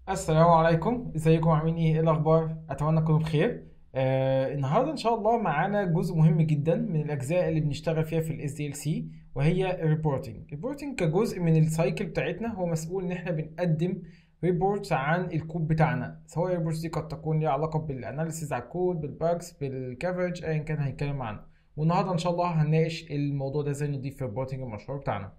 السلام عليكم ازيكم عاملين ايه ايه الاخبار اتمنى تكونوا بخير آه النهارده ان شاء الله معانا جزء مهم جدا من الاجزاء اللي بنشتغل فيها في الاس دي ال سي وهي الريبورتنج الريبورتنج كجزء من السايكل بتاعتنا هو مسؤول ان احنا بنقدم ريبورتس عن الكود بتاعنا سواء الريبورتس دي قد تكون ليها علاقه بالاناليسيز على الكود بالباجز بالكفرج ايا كان هنتكلم عنه والنهارده ان شاء الله هنناقش الموضوع ده ازاي نضيف ريبورتنج المشروع بتاعنا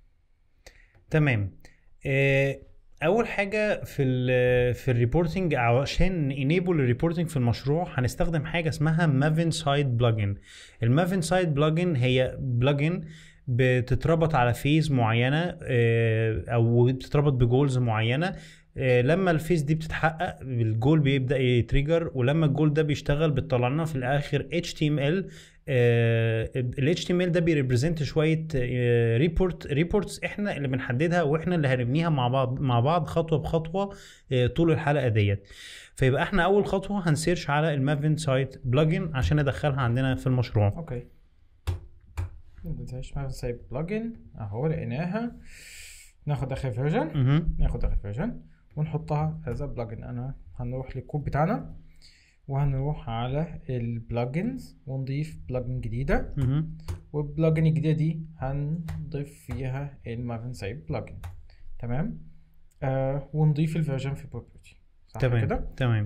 تمام آه، اول حاجه في ال في الريبورتنج عشان انيبل الريبورتنج في المشروع هنستخدم حاجه اسمها مافن سايد بلجن المافن سايد بلجن هي بلجن بتتربط على فيز معينه آه، او بتتربط بجولز معينه آه، لما الفيز دي بتتحقق الجول بيبدا يتريجر ولما الجول ده بيشتغل بتطلع لنا في الاخر HTML ال HTML ده بيريبريزنت شويه ريبورت ريبورتس احنا اللي بنحددها واحنا اللي هنبنيها مع بعض مع بعض خطوه بخطوه آه، طول الحلقه ديت فيبقى احنا اول خطوه هنسيرش على المافن سايت بلجن عشان ندخلها عندنا في المشروع اوكي متنساش ما سايب بلجن اهو لقيناها ناخد اخر فيرجن مهم. ناخد اخر فيرجن ونحطها از بلجن انا هنروح للكود بتاعنا وهنروح على البلجنز ونضيف بلجن جديده مهم. والبلجن الجديده دي هنضيف فيها المافن سايب بلجن تمام آه ونضيف الفيرجن في بروبرتي صح تمام كده تمام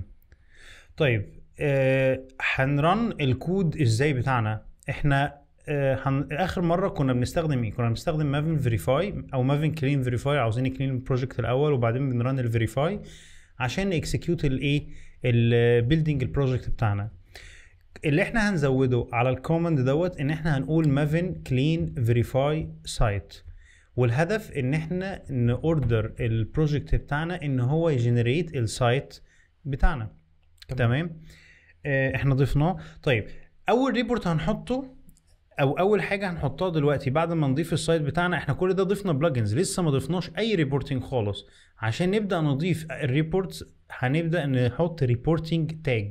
طيب آه هنرن الكود ازاي بتاعنا احنا آه هن... اخر مره كنا بنستخدم ايه كنا بنستخدم مافن فيريفاي او مافن كلين فيريفاي عاوزين نكلين البروجكت الاول وبعدين بنرن الفيريفاي عشان نكسكيوت الايه البيلدينج البروجكت بتاعنا اللي احنا هنزوده على الكوماند دوت ان احنا هنقول مافن كلين فيريفاي سايت والهدف ان احنا نوردر البروجكت بتاعنا ان هو يجنريت السايت بتاعنا تمام. تمام آه، احنا ضفناه طيب اول ريبورت هنحطه او اول حاجه هنحطها دلوقتي بعد ما نضيف السايت بتاعنا احنا كل ده ضفنا بلجنز لسه ما ضفناش اي ريبورتنج خالص عشان نبدا نضيف الريبورتس هنبدا نحط ريبورتنج تاج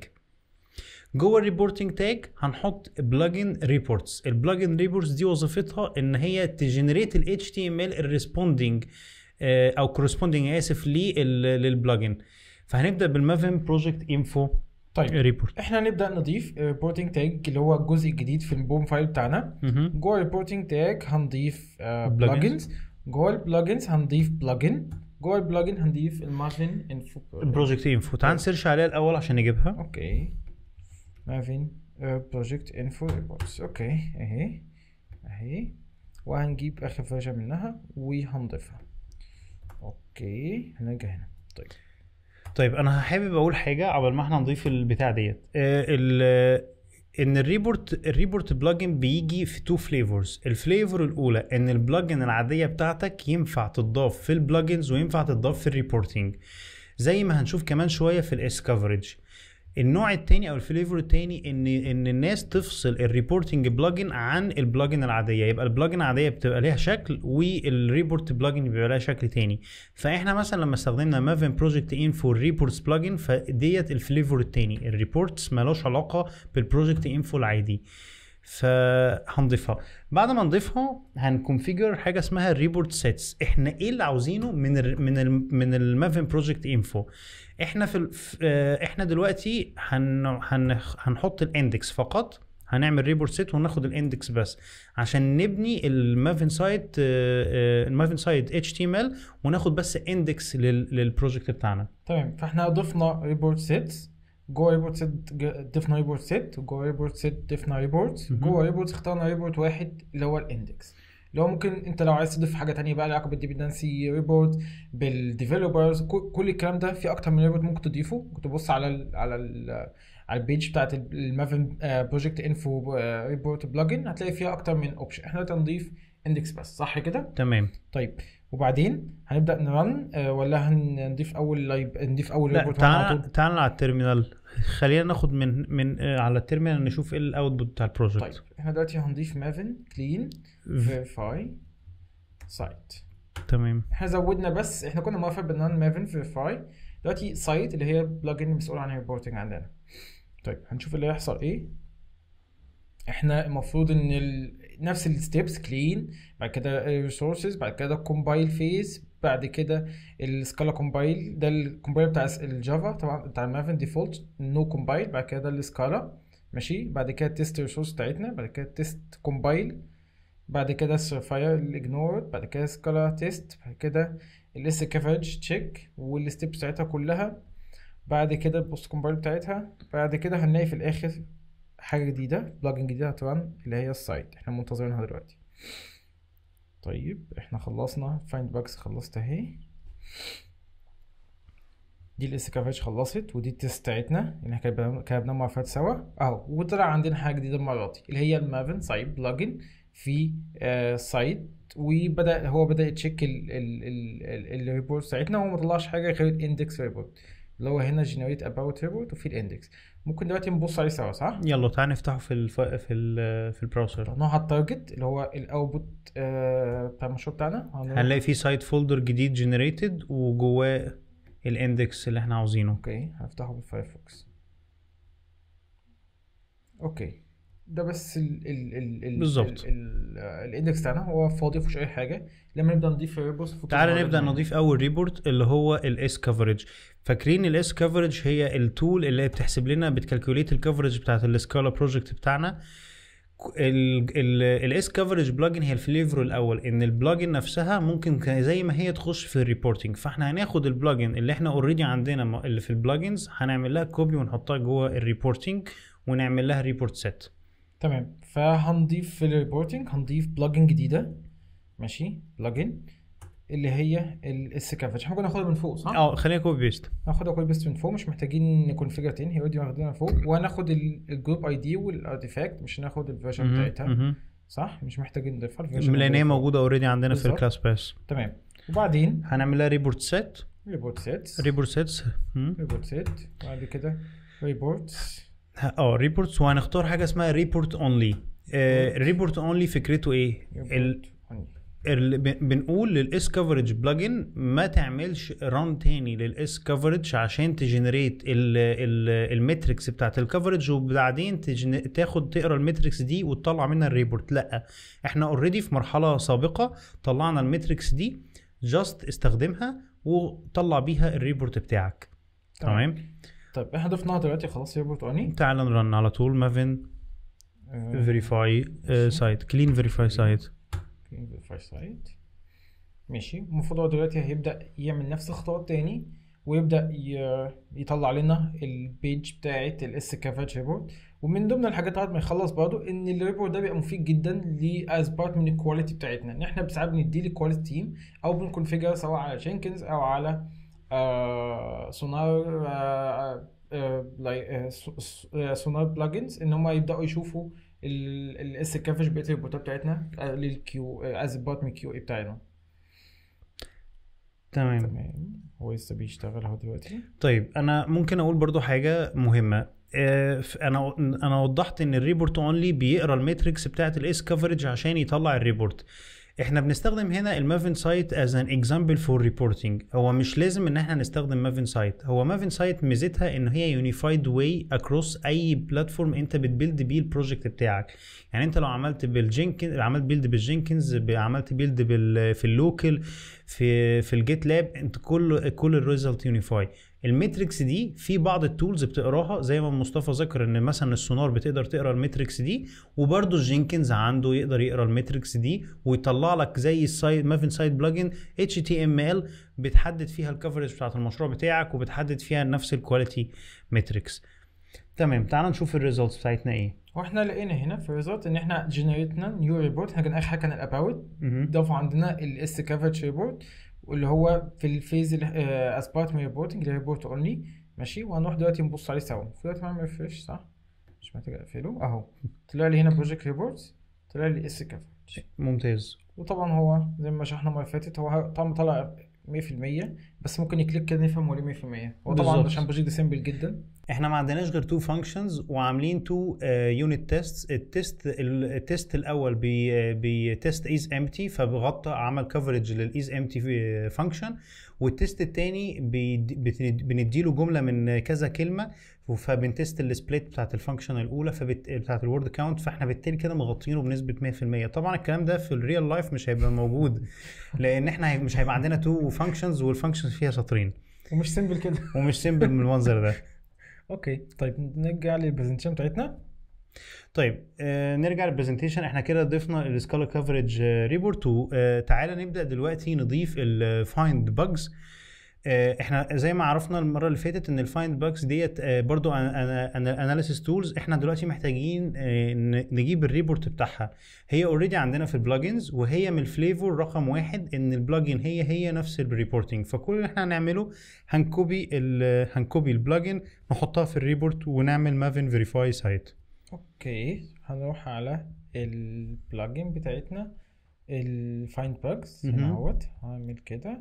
جوه الريبورتنج تاج هنحط بلجن ريبورتس البلجن ريبورتس دي وظيفتها ان هي تجنريت ال HTML الريسبوندنج او كورسبوندنج اسف لل- للبلجن فهنبدا بالمافن بروجكت انفو طيب ريبورت احنا نبدا نضيف ريبورتنج تاج اللي هو الجزء الجديد في البوم فايل بتاعنا جوه الريبورتنج تاج هنضيف بلجنز جوه البلجنز هنضيف بلجن جوه البلجن هنضيف المافن انفو البروجكت انفو تعال نسيرش عليها الاول عشان نجيبها اوكي مافن بروجكت انفو ريبورتس اوكي اهي اهي وهنجيب اخر فيرجن منها وهنضيفها اوكي هنرجع هنا طيب طيب انا حابب اقول حاجه قبل ما احنا نضيف البتاع ديت آه، ال- ان الريبورت الريبورت بلجن بيجي في تو فليفرز الفليفر الاولى ان البلجن العاديه بتاعتك ينفع تضاف في البلجنز وينفع تضاف في الريبورتنج زي ما هنشوف كمان شويه في الاس كفرج النوع التاني او الفليفر التاني ان ان الناس تفصل الريبورتنج بلجن عن البلجن العاديه يبقى البلجن العاديه بتبقى ليها شكل والريبورت بلجن بيبقى لها شكل تاني فاحنا مثلا لما استخدمنا مافن بروجكت انفو ريبورتس بلجن فديت الفليفر التاني الريبورتس مالوش علاقه بالبروجكت انفو العادي فهنضيفها بعد ما نضيفها هنكونفيجر حاجه اسمها ريبورت سيتس احنا ايه اللي عاوزينه من ال من ال من المافن بروجكت انفو احنا في ال- في- آه، احنا دلوقتي هن هن هنحط الاندكس فقط هنعمل ريبورت سيت وناخد الاندكس بس عشان نبني المافن سايت المافن سايت اتش تي ام ال وناخد بس اندكس للبروجكت بتاعنا تمام فاحنا ضفنا ريبورت سيتس جوه ريبورت سيت ضفنا ريبورت سيت وجوه ريبورت سيت ضفنا ريبورت مهم. جوه ريبورت اخترنا ريبورت واحد اللي هو الاندكس اللي هو ممكن انت لو عايز تضيف حاجه تانية بقى لها علاقه بالديبندنسي ريبورت بالديفلوبرز كل الكلام ده في اكتر من ريبورت ممكن تضيفه ممكن تبص على ال على ال على البيج بتاعت المافن بروجكت انفو ريبورت بلجن هتلاقي فيها اكتر من اوبشن احنا دلوقتي هنضيف اندكس بس صح كده تمام طيب وبعدين هنبدا نرن آه، ولا هنضيف اول لايب نضيف اول لا ريبورت على طول تعال تعال على التيرمينال خلينا ناخد من من آه، على التيرمينال نشوف ايه الاوتبوت بتاع طيب البروجكت احنا دلوقتي هنضيف مافن كلين فيريفاي سايت تمام احنا زودنا بس احنا كنا موافق بنرن مافن فيريفاي دلوقتي سايت اللي هي بلجن مسؤول عن الريبورتنج عندنا طيب هنشوف اللي هيحصل ايه احنا المفروض ان ال... نفس الستبس كلين بعد كده ريسورسز بعد كده كومبايل فيز بعد كده السكالا كومبايل ده الكومبايل بتاع الجافا طبعا بتاع المافن ديفولت نو كومبايل بعد كده ده السكالا ماشي بعد كده التست ريسورس بتاعتنا بعد كده التست كومبايل بعد كده السيرفاير الاجنور بعد كده سكالا تيست بعد كده الاس كافج تشيك والستيب بتاعتها كلها بعد كده البوست كومبايل بتاعتها بعد كده هنلاقي في الاخر حاجه جديده بلجن جديده هترن اللي هي السايت احنا منتظرينها دلوقتي طيب احنا خلصنا فايند باكس خلصت اهي دي الاس كافج خلصت ودي التست بتاعتنا اللي احنا كتبنا- كتبناها مع فات سوا اهو وطلع عندنا حاجه جديده المره دي اللي هي المافن سايت بلجن في آه سايت وبدا هو بدا يتشيك الريبورت بتاعتنا وهو ما طلعش حاجه غير الاندكس ريبورت اللي هو هنا جنريت اباوت ريبورت وفي الاندكس ممكن دلوقتي نبص عليه سوا صح؟ يلا تعال نفتحه في الف... في ال... في البراوزر نروح على التارجت اللي هو الاوتبوت آه بتاع المشروع بتاعنا هنروح- هنلاقي فيه سايت فولدر جديد جنريتد وجواه الاندكس اللي احنا عاوزينه اوكي هفتحه بالفايرفوكس اوكي ده بس ال ال ال ال بالظبط. ال- ال- الاندكس بتاعنا هو فاضي مفيهوش اي حاجه لما نبدا نضيف ريبورتس تعالى نبدا نضيف اول ريبورت اللي هو الاس كفرج فاكرين الاس كفرج هي التول اللي هي بتحسب لنا بتكالكوليت الكفرج بتاعت السكالا بروجكت بتاعنا الاس كفرج بلجن هي الفليفر الاول ان البلجن نفسها ممكن ك- زي ما هي تخش في الريبورتنج فاحنا هناخد البلجن اللي احنا اوريدي عندنا م- اللي في البلجنز هنعمل لها كوبي ونحطها جوه الريبورتنج ونعمل لها ريبورت سيت تمام فهنضيف في الريبورتنج هنضيف بلجن جديده ماشي بلجن اللي هي الاس كافج احنا كنا ناخدها من فوق صح؟ اه خلينا كوبي بيست هاخدها كوبي بيست من فوق مش محتاجين نكونفيجر تاني هي اوريدي واخدينها فوق وهناخد الجروب اي دي والارتيفاكت مش هناخد الفيرجن بتاعتها صح مش محتاجين نضيفها الفيرجن لان هي موجودة فوق. موجوده اوريدي عندنا في بالظبط. الكلاس باس تمام وبعدين هنعمل لها ريبورت سيت ريبورت سيتس ريبورت سيتس ريبورت سيت بعد كده ريبورتس اه ريبورتس وهنختار حاجه اسمها ريبورت اونلي ريبورت اونلي فكرته ايه ال- ال- ب- بنقول للاس كفرج بلجن ما تعملش ران تاني للاس كفرج عشان تجنريت المتركس بتاعت الكفرج وبعدين تجن... تاخد تقرا المتركس دي وتطلع منها الريبورت لا احنا اوريدي في مرحله سابقه طلعنا المتركس دي جاست استخدمها وطلع بيها الريبورت بتاعك تمام. تمام طيب احنا ضفناها دلوقتي خلاص ريبورت اوني تعال نرن على طول مافن فيريفاي سايت كلين فيريفاي سايت فيريفاي سايت ماشي المفروض هو دلوقتي هيبدا يعمل نفس الخطوات تاني ويبدا ي- يطلع لنا البيج بتاعت الاس كافاج ريبورت ومن ضمن الحاجات بعد ما يخلص برضه ان الريبورت ده بيبقى مفيد جدا لاز بارت من الكواليتي بتاعتنا ان احنا ساعات بنديه للكواليتي تيم او بنكونفيجر سواء على جينكنز او على آه سونار آه آه لاي- آه سو- س- آه سونار بلجنز ان هم يبداوا يشوفوا الاس كافج بقيه الريبورتات بتاعتنا آه، للكيو از بارت من الكيو اي بتاعنا تمام تمام هو لسه بيشتغل اهو دلوقتي طيب انا ممكن اقول برضو حاجه مهمه آه، ف- انا انا وضحت ان الريبورت اونلي بيقرا الماتريكس بتاعت الاس كفرج عشان يطلع الريبورت احنا بنستخدم هنا المافن سايت از ان اكزامبل فور ريبورتنج هو مش لازم ان احنا نستخدم مافن سايت هو مافن سايت ميزتها ان هي يونيفايد واي اكروس اي بلاتفورم انت بتبيلد بيه البروجكت بتاعك يعني انت لو عملت بالجينكن عملت بيلد بالجينكنز ب- عملت بيلد بال في اللوكل في في الجيت لاب انت كل كل الريزلت يونيفاي الميتريكس دي في بعض التولز بتقراها زي ما مصطفى ذكر ان مثلا السونار بتقدر تقرا الميتريكس دي وبرده الجينكنز عنده يقدر يقرا الميتريكس دي ويطلع لك زي السايد مافن سايد بلجن اتش تي ام ال بتحدد فيها الكفرج بتاعت المشروع بتاعك وبتحدد فيها نفس الكواليتي ميتريكس تمام تعال نشوف الريزلتس بتاعتنا ايه واحنا لقينا هنا في الريزلت ان احنا جنريتنا نيو ريبورت احنا كان اخر حاجه كان الاباوت مهم. ضافوا عندنا الاس كافج ريبورت واللي هو في الفيز از بارت من ريبورتنج اللي ريبورت اونلي ماشي وهنروح دلوقتي نبص عليه سوا دلوقتي بعمل ريفرش صح مش محتاج اقفله اهو طلع لي هنا بروجكت ريبورت طلع لي اس كافج ممتاز وطبعا هو زي ما شرحنا المره اللي فاتت هو طبعا طلع 100% بس ممكن يكليك كده نفهم ولا 100% هو طبعا بالظبط. عشان بروجكت سيمبل جدا احنا ما عندناش غير تو فانكشنز وعاملين تو يونت تيست التيست التيست الاول بي بيتست از امتي فبغطى عمل كفرج للاز امتي فانكشن والتيست الثاني بنديله جمله من كذا كلمه فبنتست السبليت بتاعت الفانكشن الاولى فبت... بتاعت الورد كاونت فاحنا بالتالي كده مغطينه بنسبه 100% طبعا الكلام ده في الريال لايف مش هيبقى موجود لان احنا هي- مش هيبقى عندنا تو فانكشنز والفانكشنز فيها سطرين ومش سيمبل كده ومش سيمبل من المنظر ده اوكي طيب نرجع للبرزنتيشن بتاعتنا طيب آه نرجع للبرزنتيشن احنا كده ضفنا السكالر كفرج ريبورت وتعالى نبدا دلوقتي نضيف الفايند باجز احنا زي ما عرفنا المره اللي فاتت ان الفايند باجز ديت آه برضو اناليسيس تولز احنا دلوقتي محتاجين آه ن- نجيب الريبورت بتاعها هي اوريدي عندنا في البلجنز وهي من الفليفور رقم واحد ان البلجن هي هي نفس الريبورتنج فكل اللي احنا هنعمله هنكوبي ال هنكوبي البلجن نحطها في الريبورت ونعمل مافن فيريفاي سايت اوكي هنروح على البلجن بتاعتنا الفايند باجز هنا مهم. اهوت هعمل كده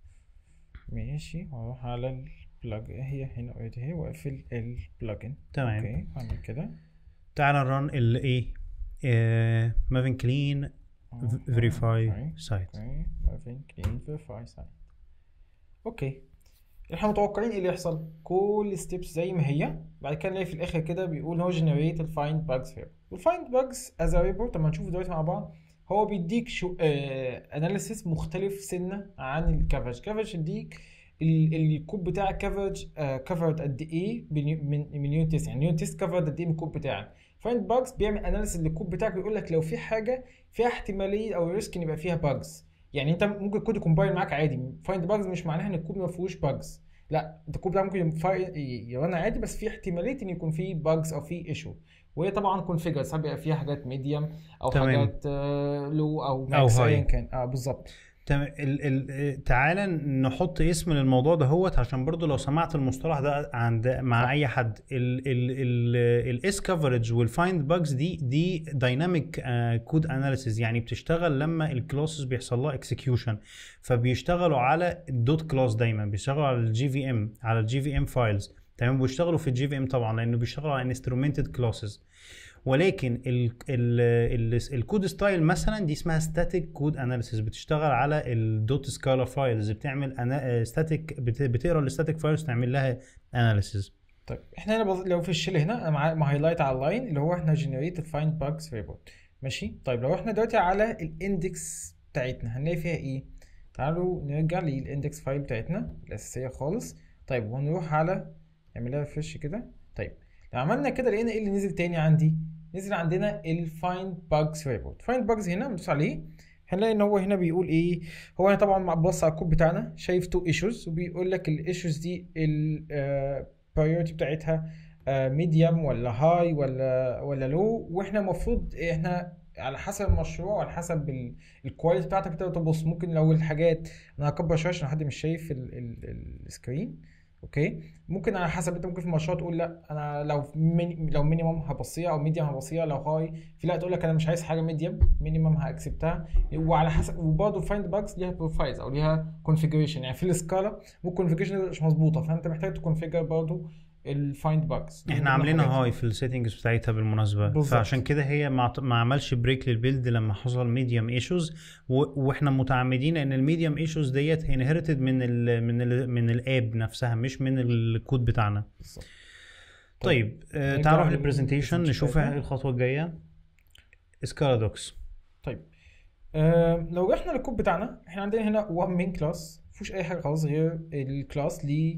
ماشي واروح على البلج هي هنا اوريدي هي واقفل البلجن تمام اوكي هعمل كده تعال نرن الايه مافن كلين فيريفاي سايت اوكي مافين كلين فيريفاي سايت اوكي احنا متوقعين ايه اللي يحصل كل ستيبس زي ما هي بعد كده نلاقي في الاخر كده بيقول هو جنريت الفايند باجز هير والفايند باجز از ريبورت لما نشوف دلوقتي مع بعض هو بيديك شو اناليسيس مختلف سنه عن الكفرج كفرج يديك ال- الكود بتاعك كفرج كفرد قد ايه بنيو- من من يونت تيست يعني يونت تيست كفرد قد ايه من الكود بتاعك فايند باجز بيعمل اناليسيس للكود بتاعك ويقول لك لو في حاجه فيها احتماليه او ريسك ان يبقى فيها باجز يعني انت ممكن الكود يكومبايل معاك عادي فايند باجز مش معناها ان الكود ما فيهوش باجز لا انت الكود بتاعك ممكن ينفع- يرن عادي بس في احتماليه ان يكون فيه باجز او فيه ايشو وهي طبعا كونفيجر ساعات بيبقى فيها حاجات ميديوم او تمام. حاجات لو او ماكس high. ايا كان اه بالظبط تمام ال ال تعالى نحط اسم للموضوع ده هوت عشان برضو لو سمعت المصطلح ده عند مع صح. اي حد الاس كفرج والفايند باجز دي دي دايناميك كود اناليسيز يعني بتشتغل لما الكلاسز بيحصل لها اكسكيوشن فبيشتغلوا على الدوت كلاس دايما بيشتغلوا على الجي في ام على الجي في ام فايلز تمام بيشتغلوا في الجي في ام طبعا لانه بيشتغلوا على انسترومنتد كلاسز ولكن ال ال ال الكود ستايل مثلا دي اسمها ستاتيك كود اناليسيس بتشتغل على الدوت سكالا فايلز بتعمل ستاتيك بتقرا الستاتيك فايلز تعمل لها اناليسيس طيب احنا هنا بص... لو في الشيل هنا انا مع مع هايلايت على اللاين اللي هو احنا جنريت فايند باجز ريبورت ماشي طيب لو احنا دلوقتي على الاندكس بتاعتنا هنلاقي فيها ايه تعالوا نرجع للاندكس فايل بتاعتنا الاساسيه خالص طيب وهنروح على نعمل لها ريفرش كده طيب لو عملنا كده لقينا ايه اللي نزل تاني عندي نزل عندنا الفايند باجز ريبورت فايند باجز هنا ندوس عليه هنلاقي ان هو هنا بيقول ايه هو هنا طبعا بص على الكود بتاعنا شايف تو ايشوز وبيقول لك الايشوز دي البرايورتي بتاعتها ميديوم ولا هاي ولا ولا لو واحنا المفروض احنا على حسب المشروع وعلى حسب ال- الكواليتي بتاعتك تقدر تبص ممكن لو الحاجات انا هكبر شويه عشان حد مش شايف ال- ال- السكرين اوكي ممكن على حسب انت ممكن في المشروع تقول لا انا لو مين لو مينيمم هبصيها او ميديوم هبصيها لو هاي في لا تقول لك انا مش عايز حاجه ميديوم مينيمم هاكسبتها وعلى حسب وبرضه فايند باكس ليها بروفايلز او ليها كونفيجريشن يعني في السكالا ممكن كونفيجريشن مش مظبوطه فانت محتاج تكونفيجر برضه الفايند باكس احنا عاملينها هاي في السيتنجز بتاعتها بالمناسبه بالظبط. فعشان كده هي ما, ما عملش بريك للبيلد لما حصل ميديوم ايشوز واحنا متعمدين ان الميديوم ايشوز ديت انهرتد من ال من ال من الاب نفسها مش من الكود بتاعنا بالظبط. طيب آه نرجع تعال نروح لل- للبرزنتيشن نشوف بتاعتنا. ايه الخطوه الجايه سكالا دوكس طيب آه لو رحنا للكود بتاعنا احنا عندنا هنا one main class مفيهوش اي حاجه خالص غير الكلاس ليه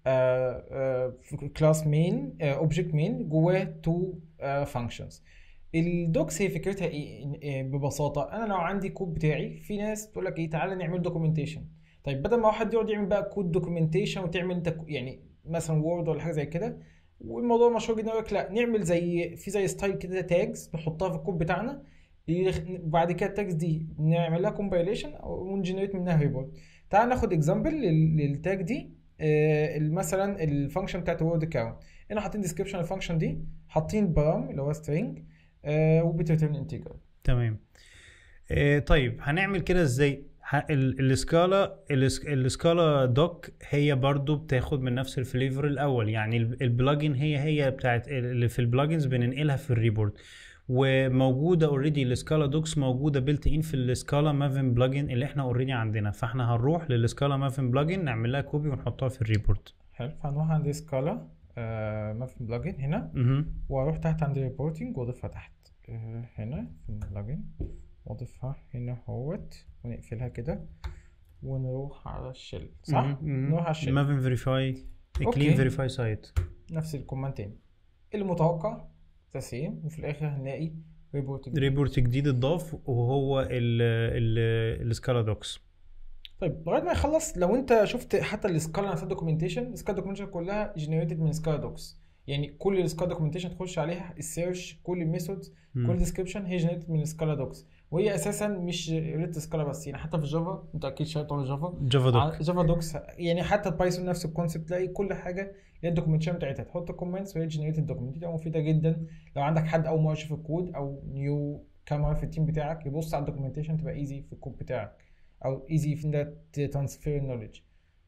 كلاس مين اوبجكت مين جواه تو فانكشنز الدوكس هي فكرتها ايه إيه ببساطه انا لو عندي كود بتاعي في ناس تقول لك ايه تعالى نعمل دوكيومنتيشن طيب بدل ما واحد يقعد يعمل بقى كود دوكيومنتيشن وتعمل انت كو- يعني مثلا وورد ولا حاجه زي كده والموضوع مشهور جدا يقول لك لا نعمل زي في زي ستايل كده تاجز نحطها في الكود بتاعنا يخ- بعد كده التاجز دي نعمل لها كومبايليشن ونجنريت منها ريبورت تعال ناخد اكزامبل للتاج دي آه، مثلا الفانكشن بتاعت وورد كاونت هنا حاطين ديسكربشن الفانكشن دي حاطين برام اللي هو سترينج وبتريترن انتجر تمام آه طيب هنعمل كده ازاي ح- ال- السكالا الس- السكالا دوك هي برضو بتاخد من نفس الفليفر الاول يعني ال- البلجن هي هي بتاعت اللي في البلجنز بننقلها في الريبورت وموجوده اوريدي السكالا دوكس موجوده بيلت ان في السكالا مافن بلجن اللي احنا اوريدي عندنا فاحنا هنروح للسكالا مافن بلجن نعمل لها كوبي ونحطها في الريبورت حلو فهنروح عند سكالا آه ما في بلجن هنا مهم. واروح تحت عند ريبورتنج واضيفها تحت آه هنا في البلجن واضيفها هنا اهوت ونقفلها كده ونروح على الشيل صح؟ مهم. مهم. نروح على الشيل مافن فيريفاي أوكي. كلين فيريفاي سايت نفس الكوماند تاني المتوقع تسليم وفي الاخر هنلاقي ريبورتنج ريبورت جديد اتضاف وهو ال ال السكالا دوكس طيب لغايه ما يخلص لو انت شفت حتى السكالا نفسها دوكيومنتيشن السكالا دوكيومنتيشن كلها جنريتد من سكالا دوكس يعني كل السكالا دوكيومنتيشن تخش عليها السيرش كل الميثودز كل ديسكربشن هي جنريتد من سكالا دوكس وهي اساسا مش ريت سكالا بس يعني حتى في جافا انت اكيد شايف على جافا جافا دوك ع- جافا دوكس يعني حتى البايثون نفس الكونسيبت تلاقي كل حاجه هي الدوكيومنتيشن بتاعتها تحط كومنتس وهي جنريتد دوكيومنت دي مفيده جدا لو عندك حد اول مره يشوف الكود او نيو كاميرا في التيم بتاعك يبص على الدوكيومنتيشن تبقى ايزي في الكود بتاعك او ايزي في انك ترانسفير نوليدج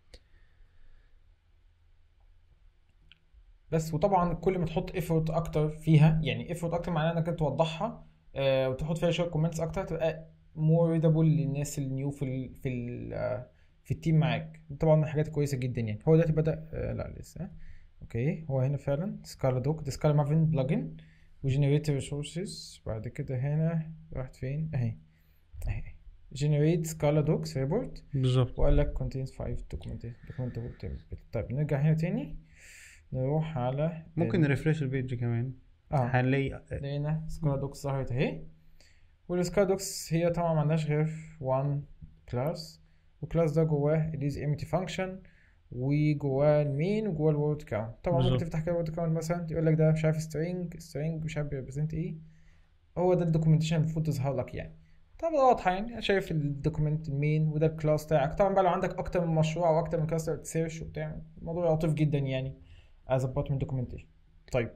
بس وطبعا كل ما تحط ايفورت اكتر فيها يعني ايفورت اكتر معناه انك توضحها آه وتحط فيها شويه كومنتس اكتر تبقى مور ريدابل للناس النيو في ال في ال آه في التيم معاك طبعا من الحاجات كويسه جدا يعني هو دلوقتي بدا آه لا لسه اوكي هو هنا فعلا سكالا دوك ده سكالا مافن بلجن وجنريت ريسورسز بعد كده هنا راحت فين اهي اهي جنريت سكالا دوكس ريبورت بالظبط وقال لك contains 5 documentation documentable table طيب نرجع هنا تاني نروح على ممكن نرفرش البيج كمان اه هنلاقي لقينا سكالا دوكس ظهرت اهي والسكالا دوكس هي طبعا ما عندهاش غير one class والكلاس ده جواه ال is empty function وجواه المين وجواه الورد كاونت طبعا ممكن بالظبط. تفتح كده الورد كاونت مثلا يقول لك ده مش عارف string string مش عارف بيريبريزنت ايه هو ده الدوكيومنتيشن المفروض تظهر لك يعني طبعا واضحه يعني أنا شايف الدوكيمنت المين وده الكلاس بتاعك طبعا بقى لو عندك اكتر من مشروع او اكتر من كلاس تسيرش وبتاع الموضوع لطيف جدا يعني as a part من documentation طيب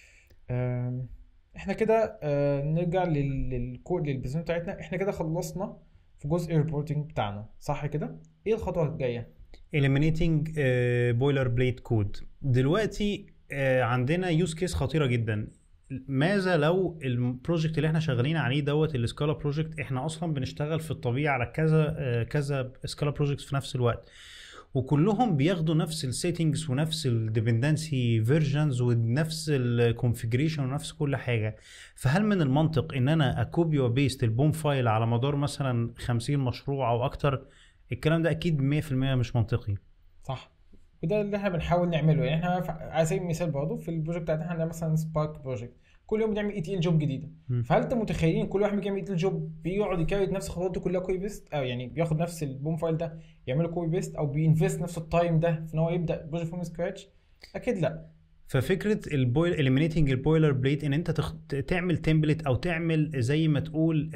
آم، احنا كده آه، نرجع لل- للكود للبيزنس بتاعتنا احنا كده خلصنا في جزء الريبورتنج بتاعنا صح كده ايه الخطوه الجايه eliminating بويلر بليت كود دلوقتي آه، عندنا يوز كيس خطيره جدا ماذا لو البروجكت اللي احنا شغالين عليه دوت السكالا بروجكت احنا اصلا بنشتغل في الطبيعه على كذا آه، كذا سكالا بروجكتس في نفس الوقت وكلهم بياخدوا نفس السيتنجز ونفس الديبندنسي فيرجنز ونفس الكونفيجريشن ونفس كل حاجه فهل من المنطق ان انا اكوبي وبيست البوم فايل على مدار مثلا 50 مشروع او اكتر الكلام ده اكيد 100% مش منطقي صح وده اللي احنا بنحاول نعمله يعني احنا ف- على سبيل المثال برضه في البروجكت بتاعتنا احنا عندنا مثلا سبارك بروجكت كل يوم بنعمل اي تي ال جوب جديده مم. فهل انت متخيلين كل واحد بيعمل اي تي ال جوب بيقعد يكريت نفس الخطوات دي كلها كوبي بيست او يعني بياخد نفس البوم فايل ده يعمله كوبي بيست او بينفست نفس التايم ده في ان هو يبدا بروجكت فروم سكراتش اكيد لا ففكره البويل eliminating البويلر بليت ان انت تخ... تعمل تمبلت او تعمل زي ما تقول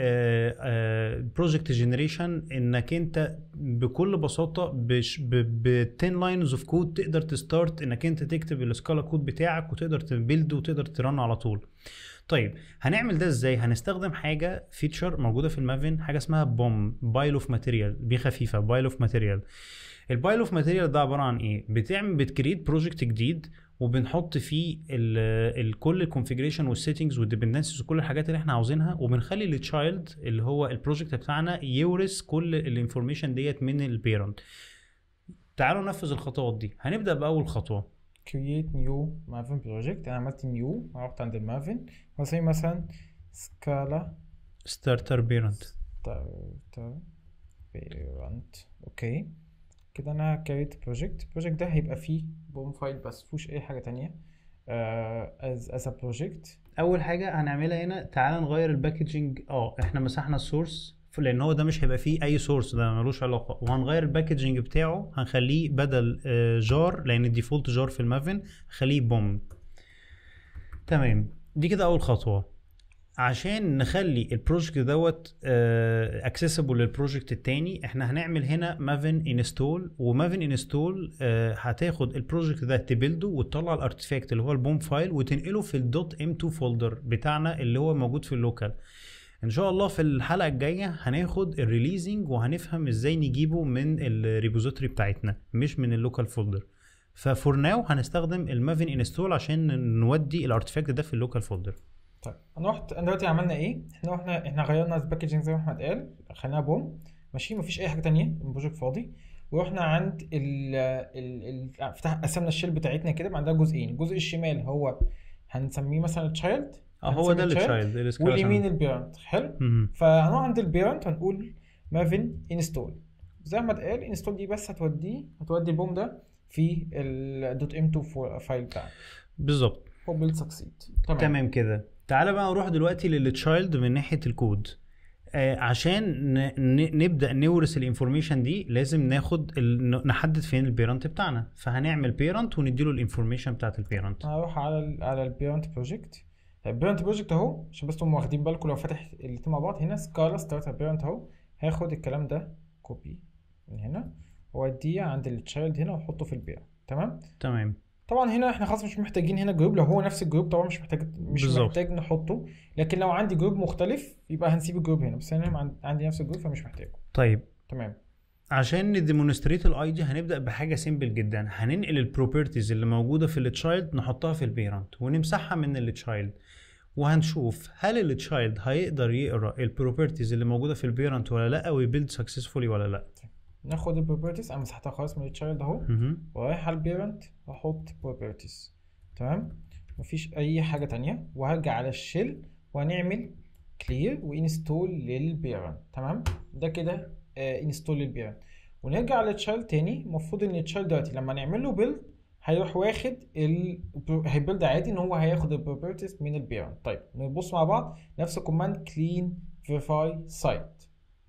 بروجكت جنريشن انك انت بكل بساطه بش... ب... ب 10 لاينز اوف كود تقدر تستارت انك انت تكتب السكالا كود بتاعك وتقدر تبيلد وتقدر ترن على طول طيب هنعمل ده ازاي هنستخدم حاجه فيتشر موجوده في المافن حاجه اسمها بوم بايل اوف ماتيريال دي خفيفه بايل اوف ماتيريال البايل اوف ماتيريال ده عباره عن ايه بتعمل بتكريت بروجكت جديد وبنحط فيه ال ال كل الكونفيجريشن والسيتنجز والديبندنسز وكل الحاجات اللي احنا عاوزينها وبنخلي التشايلد اللي هو البروجكت بتاعنا يورث كل الانفورميشن ديت من البيرنت تعالوا ننفذ الخطوات دي هنبدا باول خطوه create new maven project انا عملت new رحت عند المافن واسمي مثلا سكالا ستارتر بيرنت starter parent اوكي كده انا كريت بروجكت البروجكت ده هيبقى فيه بوم فايل بس مفيهوش اي حاجه تانية uh, as as a project اول حاجه هنعملها هنا تعال نغير الباكجينج اه احنا مسحنا السورس لان هو ده مش هيبقى فيه اي سورس ده ملوش علاقه وهنغير الباكجينج بتاعه هنخليه بدل آه، جار لان الديفولت جار في المافن خليه بوم تمام دي كده اول خطوه عشان نخلي البروجكت دوت اكسسبل للبروجكت التاني احنا هنعمل هنا مافن انستول ومافن انستول هتاخد البروجكت ده تبيلده وتطلع الارتفاكت اللي هو البوم فايل وتنقله في الدوت ام 2 فولدر بتاعنا اللي هو موجود في اللوكال ان شاء الله في الحلقه الجايه هناخد الريليزنج وهنفهم ازاي نجيبه من الريبوزيتوري بتاعتنا مش من اللوكال فولدر ففور ناو هنستخدم المافن انستول عشان نودي الارتفاكت ده في اللوكال فولدر طيب انا رحت انا دلوقتي عملنا ايه؟ احنا احنا احنا غيرنا الباكجنج زي ما احمد قال خليناها بوم ماشي مفيش اي حاجه تانية البروجكت فاضي ورحنا عند ال ال ال فتح قسمنا الشيل بتاعتنا كده عندها جزئين الجزء الشمال هو هنسميه مثلا تشايلد اه هو ده التشايلد واليمين البيرنت حلو فهنروح عند البيرنت هنقول مافن انستول زي ما قال انستول دي بس هتوديه هتودي البوم ده في الدوت ام 2 فايل بتاعك بالظبط هو بيلد سكسيد تمام, تمام كده تعالى بقى نروح دلوقتي للتشايلد من ناحيه الكود آه عشان نبدا نورث الانفورميشن دي لازم ناخد ال... نحدد فين البيرنت بتاعنا فهنعمل بيرنت ونديله الانفورميشن بتاعت البيرنت هروح على ال على البيرنت بروجكت البيرنت بروجكت اهو عشان بس تبقوا واخدين بالكم لو فاتح الاتنين مع بعض هنا سكالا ستارت بيرنت اهو هاخد الكلام ده كوبي من هنا واوديه عند التشايلد هنا واحطه في البيرنت تمام تمام طبعا هنا احنا خلاص مش محتاجين هنا جروب لو هو نفس الجروب طبعا مش محتاج مش بالزبط. محتاج نحطه لكن لو عندي جروب مختلف يبقى هنسيب الجروب هنا بس انا عندي نفس الجروب فمش محتاجه طيب تمام عشان نديمونستريت الاي دي هنبدا بحاجه سيمبل جدا هننقل البروبرتيز اللي موجوده في التشايلد نحطها في البيرنت ونمسحها من التشايلد وهنشوف هل التشايلد هيقدر يقرا البروبرتيز اللي موجوده في البيرنت ولا لا ويبيلد سكسسفولي ولا لا ناخد البروبرتيز انا مسحتها خلاص من التشايلد اهو ورايح على البيرنت واحط بروبرتيز تمام مفيش اي حاجه تانية وهرجع على الشيل وهنعمل كلير وانستول للبيرنت تمام ده كده آه انستول للبيرنت ونرجع على التشايلد تاني المفروض ان التشايلد دلوقتي لما نعمل له بيلد هيروح واخد ال هيبيلد عادي ان هو هياخد البروبرتيز من البيرنت طيب نبص مع بعض نفس الكوماند كلين فيريفاي سايت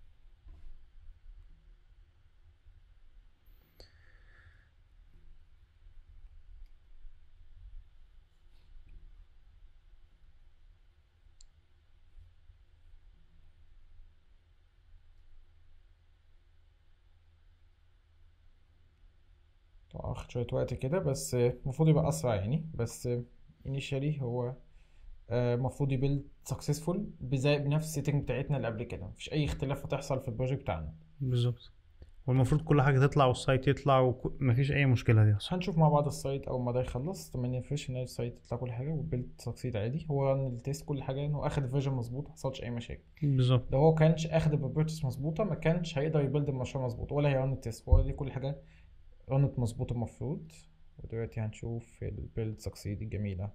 واخد شوية وقت كده بس المفروض يبقى أسرع يعني بس initially هو المفروض يبيلد سكسسفول بنفس السيتنج بتاعتنا اللي قبل كده مفيش أي اختلاف هتحصل في البروجكت بتاعنا بالظبط والمفروض كل حاجة تطلع والسايت يطلع ومفيش أي مشكلة دي أصلا هنشوف مع بعض السايت أول ما ده يخلص ما نفرش إن السايت يطلع كل حاجة والبيلد سكسيد عادي هو التيست كل حاجة إنه أخد الفيرجن مظبوط محصلش أي مشاكل بالظبط لو هو كانش أخد البروبرتيز مظبوطة ما كانش هيقدر يبيلد المشروع مظبوط ولا هيرن التيست هو دي كل حاجة رنت مظبوط المفروض ودلوقتي هنشوف البيلد سكسيد الجميلة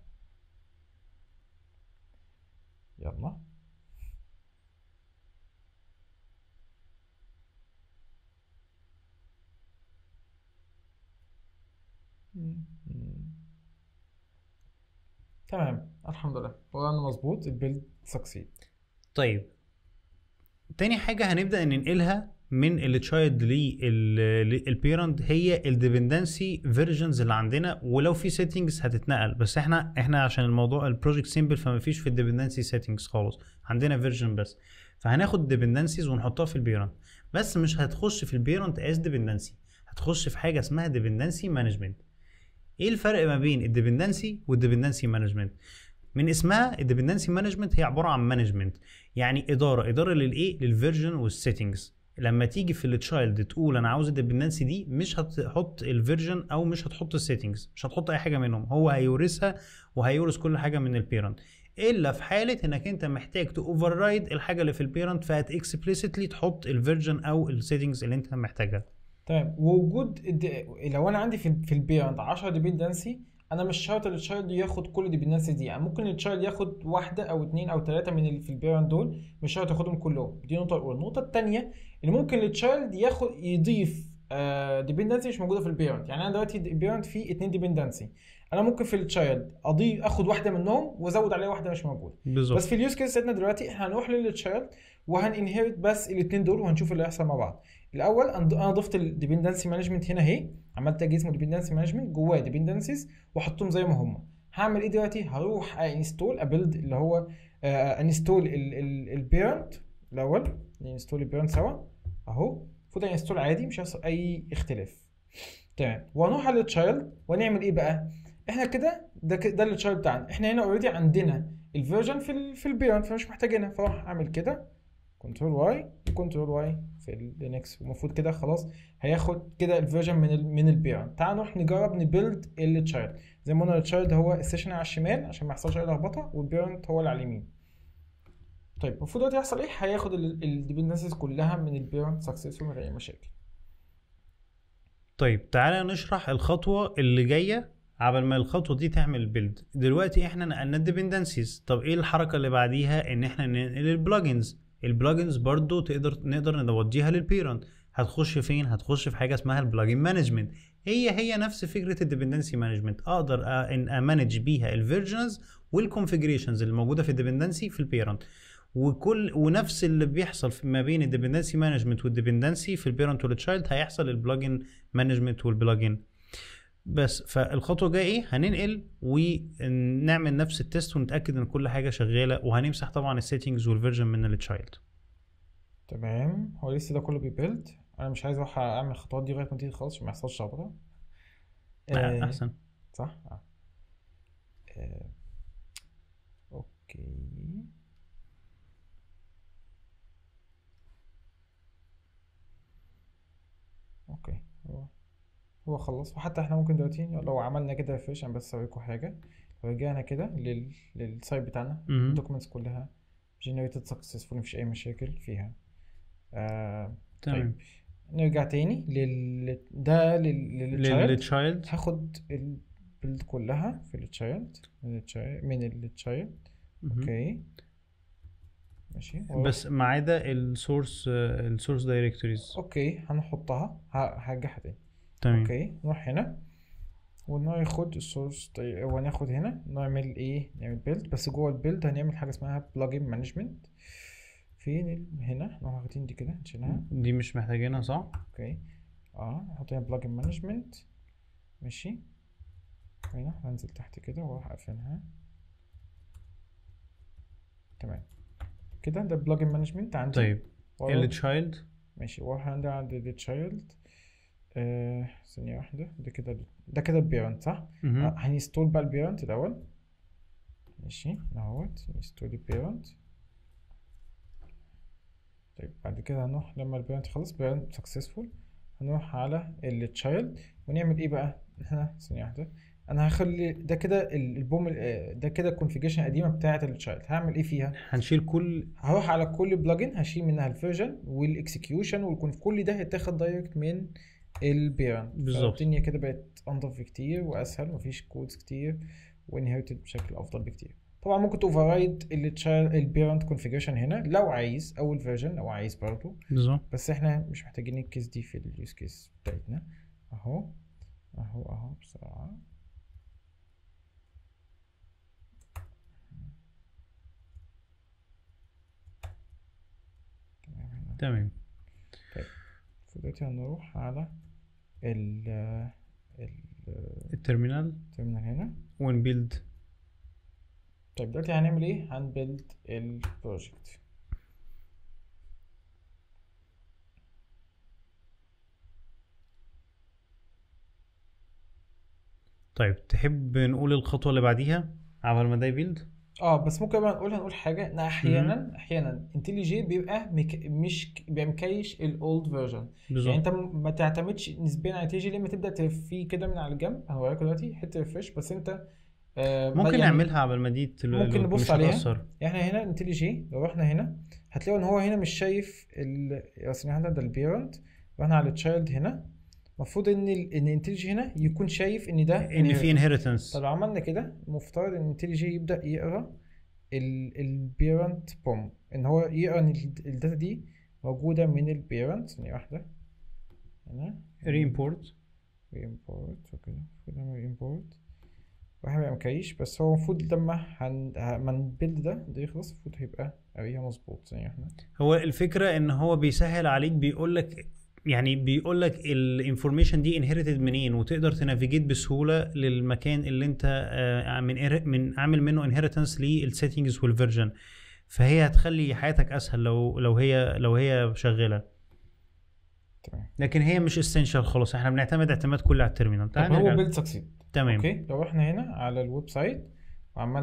يلا تمام الحمد لله ورن مظبوط البيلد سكسيد طيب تاني حاجة هنبدأ ننقلها من التشايلد للبيرنت هي الديبندنسي فيرجنز اللي عندنا ولو في سيتنجز هتتنقل بس احنا احنا عشان الموضوع البروجكت سيمبل فما فيش في الديبندنسي سيتنجز خالص عندنا فيرجن بس فهناخد ديبندنسيز ونحطها في البيرنت بس مش هتخش في البيرنت از ديبندنسي هتخش في حاجه اسمها ديبندنسي مانجمنت ايه الفرق ما بين الديبندنسي والديبندنسي مانجمنت من اسمها الديبندنسي مانجمنت هي عباره عن مانجمنت يعني اداره اداره للايه للفيرجن والسيتنجز لما تيجي في التشايلد تقول انا عاوز الديبندنسي دي مش هتحط الفيرجن او مش هتحط السيتنجز مش هتحط اي حاجه منهم هو هيورثها وهيورث كل حاجه من البيرنت الا في حاله انك انت محتاج تاوفر رايد الحاجه اللي في البيرنت فهت اكسبليسيتلي تحط الفيرجن او السيتنجز اللي انت محتاجها تمام ووجود لو انا عندي في البيرنت 10 ديبندنسي انا مش شرط التشايلد ياخد كل الديبندنسي دي يعني ممكن التشايلد ياخد واحده او اثنين او ثلاثه من اللي في البيرنت دول مش شرط ياخدهم كلهم دي النقطه الاولى النقطه الثانيه ان ممكن التشايلد ياخد يضيف ديبندنسي مش موجوده في البيرنت يعني انا دلوقتي البيرنت فيه اثنين ديبندنسي انا ممكن في التشايلد اضيف اخد واحده منهم وازود عليها واحده مش موجوده بالظبط بس في اليوز كيس بتاعتنا دلوقتي احنا هنروح للتشايلد وهننهرت بس الاثنين دول وهنشوف اللي هيحصل مع بعض الاول انا ضفت الديبندنسي مانجمنت هنا اهي عملت تاج اسمه ديبندنسي مانجمنت جواه ديبندنسيز واحطهم زي ما هم هعمل ايه دلوقتي هروح انستول ابيلد اللي هو انستول البيرنت الاول انستول البيرنت سوا اهو المفروض انستول عادي مش هيحصل اي اختلاف تمام وهنروح على التشايلد ونعمل ايه بقى احنا كده ده ده التشايلد بتاعنا احنا هنا اوريدي عندنا الفيرجن في ال في البيرنت فمش محتاجينها فاروح اعمل كده كنترول واي وكنترول واي في اللينكس المفروض كده خلاص هياخد كده الفيرجن من ال من البيرنت تعال نروح نجرب نبيلد التشايلد زي ما قلنا التشايلد هو السيشن على الشمال عشان ما يحصلش اي لخبطه والبيرنت هو اللي على اليمين طيب المفروض دلوقتي يحصل ايه هياخد الديبندنسز كلها من البيرنت سكسسفول من غير مشاكل طيب تعالى نشرح الخطوه اللي جايه عبل ما الخطوه دي تعمل بيلد دلوقتي احنا نقلنا الديبندنسيز طب ايه الحركه اللي بعديها ان احنا ننقل البلجنز البلجنز برضو تقدر نقدر نوديها للبيرنت هتخش فين هتخش في حاجه اسمها البلجن مانجمنت هي هي نفس فكره الديبندنسي مانجمنت اقدر أ- ان امانج بيها الفيرجنز والكونفيجريشنز اللي موجوده في الديبندنسي في البيرنت وكل ونفس اللي بيحصل في- ما بين الديبندنسي مانجمنت والديبندنسي في البيرنت والتشايلد هيحصل البلجن مانجمنت والبلجن بس فالخطوه الجايه ايه هننقل ونعمل نفس التست ونتاكد ان كل حاجه شغاله وهنمسح طبعا السيتنجز والفيرجن من التشايلد تمام هو لسه ده كله بيبيلد انا مش عايز اروح اعمل الخطوات دي لغايه ما تيجي خالص عشان ما يحصلش لخبطه آه، احسن صح آه. آه. اوكي اوكي هو هو خلص وحتى احنا ممكن دلوقتي لو عملنا كده ريفريش انا بس اوريكم حاجه لو رجعنا كده لل... للسايت بتاعنا مهم. الدوكيومنتس كلها generated successful مفيش اي مشاكل فيها آه تمام طيب نرجع تاني لل ده لل... للتشايلد للتشايلد هاخد البيلد كلها في التشايلد من التشايلد من التشايلد اوكي ماشي بس ما عدا السورس السورس دايركتوريز اوكي هنحطها ه- هرجعها تاني تمام اوكي نروح هنا وناخد السورس وناخد هنا نعمل ايه نعمل بيلد بس جوه البيلد هنعمل حاجه اسمها بلجن مانجمنت فين ال... هنا نروح واخدين دي كده نشيلها دي مش محتاجينها صح؟ اوكي اه نحط هنا بلجن مانجمنت ماشي هنا هنزل تحت كده واروح قافلها تمام كده ده بلجن مانجمنت عندي طيب ورا- التشايلد ماشي واروح عندي عند التشايلد آه ثانية واحدة ده كده ده كده البيرنت صح؟ آه، هنستول بقى البيرنت الأول ماشي اهوت نستول البيرنت طيب بعد كده هنروح لما البيرنت يخلص بيرنت سكسسفول هنروح على التشايلد ونعمل ايه بقى؟ هنا ثانية واحدة انا هخلي ده كده ال- البوم ال- ده كده الكونفيجريشن القديمة بتاعة التشايلد هعمل ايه فيها؟ هنشيل كل هروح على كل بلجن هشيل منها الفيرجن والاكسكيوشن ويكون كل ده هيتاخد دايركت من البيرنت بالظبط. الدنيا كده بقت انضف بكتير واسهل مفيش كودز كتير وانهيرتد بشكل افضل بكتير طبعا ممكن توفررايد البيرنت كونفيجريشن هنا لو عايز او الفيرجن لو عايز برضه بالظبط بس احنا مش محتاجين الكيس دي في اليوز كيس بتاعتنا اهو اهو اهو بسرعه تمام هنا تمام فدلوقتي هنروح على ال ال الترمينال الترمينال هنا ونبيلد طيب دلوقتي هنعمل ايه هنبيلد البروجكت طيب تحب نقول الخطوه اللي بعديها عبال ما ده يبيلد اه بس ممكن بقى نقول هنقول حاجه ان احيانا احيانا انتليجي بيبقى مك... مش بيبقى مكيش الاولد فيرجن يعني بالظبط انت م- ما تعتمدش نسبيا على تيجي لما تبدا تفيه كده من على الجنب هنوريك دلوقتي حته ريفرش بس انت آه ما- ممكن يعني نعملها عبال ما دي تل- ممكن لو نبص مش عليها. هتأثر. احنا هنا انتليجي لو رحنا هنا هتلاقوا ان هو هنا مش شايف ال اصل احنا ده البيرنت رحنا على التشايلد هنا المفروض ان ال... ان انتليجي هنا يكون شايف ان ده ان في inherit. انهيرتنس طب لو عملنا كده المفترض ان انتليجي يبدا يقرا البيرنت بوم ان هو يقرا ان ال- الداتا دي موجوده من البيرنت ثانيه واحده هنا ريمبورت ريمبورت وكده المفروض نعمل ريمبورت واحد ما مكيش بس هو المفروض لما هن ما البيلد ده ده يخلص المفروض هيبقى قاريها مظبوط ثانيه واحده هو الفكره ان هو بيسهل عليك بيقول لك يعني بيقول لك الانفورميشن دي انهيرتد منين وتقدر تنافيجيت بسهوله للمكان اللي انت آه، من إر- من عامل منه انهيرتنس للسيتنجز والفيرجن فهي هتخلي حياتك اسهل لو لو هي لو هي شغاله تمام لكن هي مش اسينشال خلاص احنا بنعتمد اعتماد كلي على التيرمينال طب تعال هو نرجع. بيلد سكسيد تمام اوكي لو احنا هنا على الويب سايت وعملنا